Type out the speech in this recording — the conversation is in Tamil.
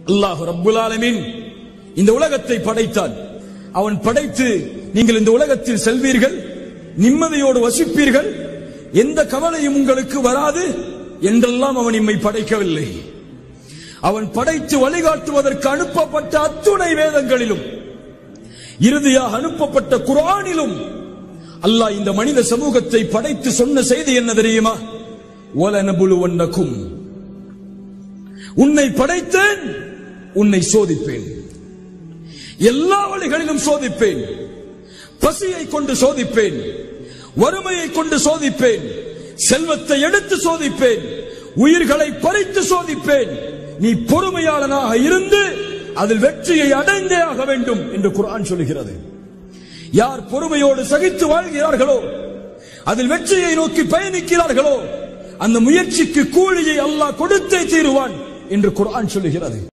அல்லாஹ் ரப்புல் ஆலமீன் இந்த உலகத்தை படைத்தான் அவன் படைத்து நீங்கள் இந்த உலகத்தில் செல்வீர்கள் நிம்மதியோடு வசிப்பீர்கள் எந்த கவலையும் உங்களுக்கு வராது என்றெல்லாம் அவன் இம்மை படைக்கவில்லை அவன் படைத்து வழிகாட்டுவதற்கு அனுப்பப்பட்ட அத்துணை வேதங்களிலும் இறுதியாக அனுப்பப்பட்ட குர்ஆனிலும் அல்லாஹ் இந்த மனித சமூகத்தை படைத்து சொன்ன செய்தி என்ன தெரியுமா ஒலனபுலுவன்னக்கும் உன்னை படைத்தேன் உன்னை சோதிப்பேன் எல்லா வழிகளிலும் சோதிப்பேன் பசியை கொண்டு சோதிப்பேன் வறுமையை கொண்டு சோதிப்பேன் செல்வத்தை எடுத்து சோதிப்பேன் உயிர்களை பறித்து சோதிப்பேன் நீ பொறுமையாளனாக இருந்து அதில் வெற்றியை அடைந்தே ஆக வேண்டும் என்று குர்ஆன் சொல்கிறது யார் பொறுமையோடு சகித்து வாழ்கிறார்களோ அதில் வெற்றியை நோக்கி பயணிக்கிறார்களோ அந்த முயற்சிக்கு கூலியை அல்லாஹ் கொடுத்தே தீருவான் என்று குர்ஆன் சொல்லுகிறது